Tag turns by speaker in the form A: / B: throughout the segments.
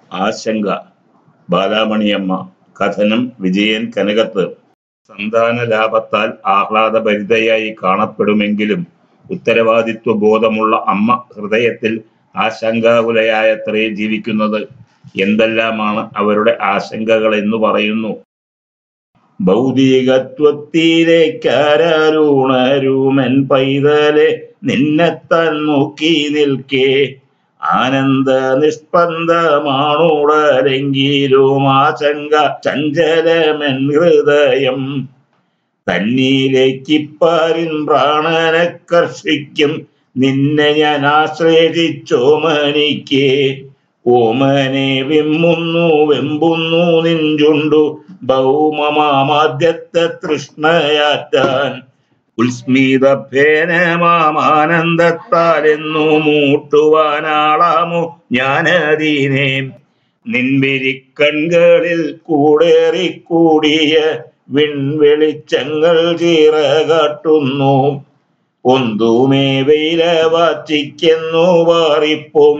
A: ആശങ്ക ബാലാമണിയമ്മ കഥനം വിജയൻ കനകത്ത് സന്താന ലാഭത്താൽ ആഹ്ലാദഭരിതയായി കാണപ്പെടുമെങ്കിലും ഉത്തരവാദിത്വ ബോധമുള്ള അമ്മ ഹൃദയത്തിൽ ആശങ്കാകുലയായത്രേ ജീവിക്കുന്നത് എന്തെല്ലാമാണ് അവരുടെ ആശങ്കകൾ എന്ന് പറയുന്നു ഭൗതികത്വത്തിലേക്കാരൂണരൂമൻ പൈതലെ നിന്നെത്താൻ നോക്കി നിൽക്കേ ആനന്ദ നിഷ്പന്ദമാണുടലെങ്കിലും ആശങ്ക ചഞ്ചലമൻ ഹൃദയം തന്നിലേക്കിപ്പാരിൻ പ്രാണനെ കർഷിക്കും നിന്നെ ഞാൻ ആശ്രയിച്ചോമനിക്കേ ഓമനെ വിമ്മുന്നു വെമ്പുന്നു നിഞ്ചുണ്ടു ഭൗമമാദ്യത്തെ തൃഷ്ണയാറ്റാൻ ഉത്സ്മിത ഭേനമാനന്ദത്താലെന്നു മൂട്ടുവാനാളാമോ ഞാനതീനെ നിൻവിരിക്കൺകളിൽ കൂടേറിക്കൂടിയ വിൺവെളിച്ചങ്ങൾ ചീറകാട്ടുന്നു ഒന്തുമേ വെയില വാച്ചിക്കുന്നു വാറിപ്പോം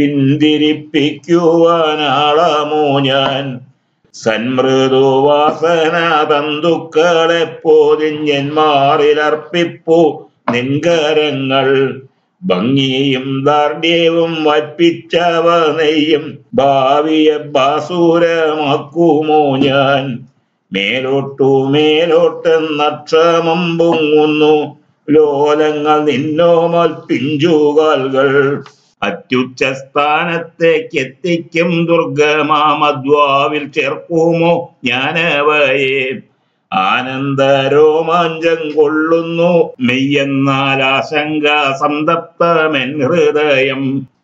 A: പിന്തിരിപ്പിക്കുവാനാളാമോ ഞാൻ സന്മൃദുവാസന തന്തുക്കളെ പോതിഞ്ഞന്മാറിലർപ്പിപ്പു നിൻകരങ്ങൾ ഭംഗിയും ദാർഢ്യവും വപ്പിച്ചവ നെയ്യും ഭാവിയെ ബാസുരമാക്കുമോ ഞാൻ മേലോട്ടു മേലോട്ട് നക്ഷമം പൊങ്ങുന്നു ലോലങ്ങൾ നിന്നോമൽ പിഞ്ചുകാൽകൾ അത്യുച്ച സ്ഥാനത്തേക്ക് എത്തിക്കും ദുർഗമാമദ്വാവിൽ ചേർക്കുമോ ഞാനവയെ ആനന്ദരോമാഞ്ചം കൊള്ളുന്നു മെയ്യെന്നാൽ ആശങ്ക സംതപ്തമെൻ ഹൃദയം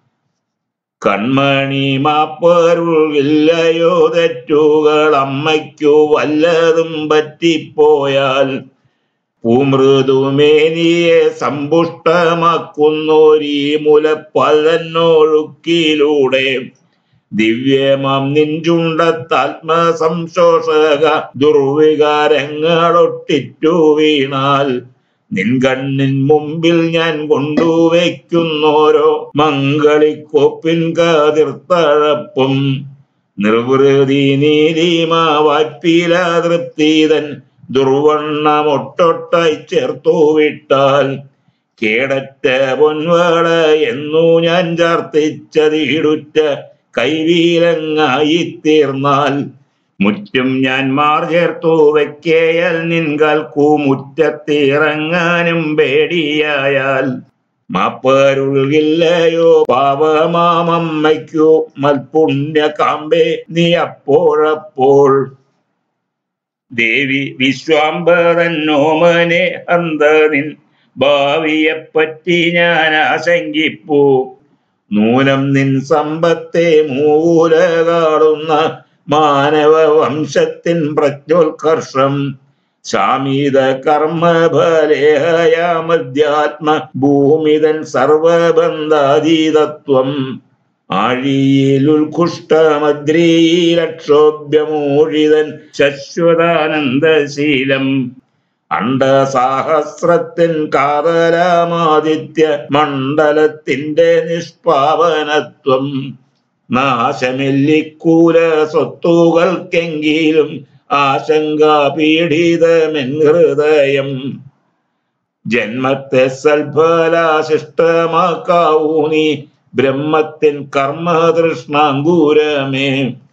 A: കൺമണി മാപ്പരുകില്ലയോ തെറ്റുകൾ അമ്മയ്ക്കു വല്ലതും പറ്റിപ്പോയാൽ പൂമൃദുമേനിയെ സമ്പുഷ്ടമാക്കുന്നൊരീ മുലപ്പലന്നൊഴുക്കിലൂടെ ദിവ്യമം നിഞ്ചുണ്ടത്താത്മസംശോഷക ദുർവികാരങ്ങളൊട്ടിറ്റു വീണാൽ നിൻ കണ്ണിൻ മുമ്പിൽ ഞാൻ കൊണ്ടുവയ്ക്കുന്നോരോ മംഗളിക്കൊപ്പിൻ കാതിർത്തഴപ്പും നിർവൃതി നീലിമ വായ്പില തൃപ്തീതൻ ദുർവണ്ണമൊട്ടൊട്ടായി ചേർത്തു വിട്ടാൽ കേടറ്റ പൊൻവള എന്നു ഞാൻ ചാർത്തിച്ചതീടുറ്റ കൈവീലങ്ങായി തീർന്നാൽ മുറ്റും ഞാൻ മാർ ചേർത്തു വെക്കേയൽ നിൻകാൽക്കു മുറ്റത്തിറങ്ങാനും പേടിയായാൽ മാപ്പരുൾകില്ലയോ പാവമാമമ്മയ്ക്കു മൽപുണ്യ കാമ്പേ നീ അപ്പോഴപ്പോൾ ദേവി വിശ്വാംബരന്നോമനെ അന്തനിൻ ഭാവിയെപ്പറ്റി ഞാൻ ആശങ്കിപ്പൂ നൂനം നിൻ സമ്പത്തെ മൂല കാണുന്ന മാനവ വംശത്തിൻ പ്രജ്ഞോത്കർഷം ശാമീത കർമ്മഫലേഹയാമധ്യാത്മ ഭൂമിതൻ സർവബന്ധാതീതത്വം ആഴിയിൽ ഉത്കുഷ്ടമദ്രീലക്ഷോഭ്യമൂഴിതൻ ശശ്വതാനന്ദശീലം അണ്ടസാഹസ്രത്തിൻ കാതലാമാദിത്യ മണ്ഡലത്തിന്റെ നിഷ്പാവനത്വം നാശമെല്ലിക്കൂല സ്വത്തുകൾക്കെങ്കിലും ആശങ്കാപീഡിതമെൻ ഹൃദയം ജന്മത്തെ സൽഫലാശിഷ്ടമാക്കാവൂ നീ ബ്രഹ്മത്തിൻ കർമ്മതൃഷ്ണാങ്കൂരമേ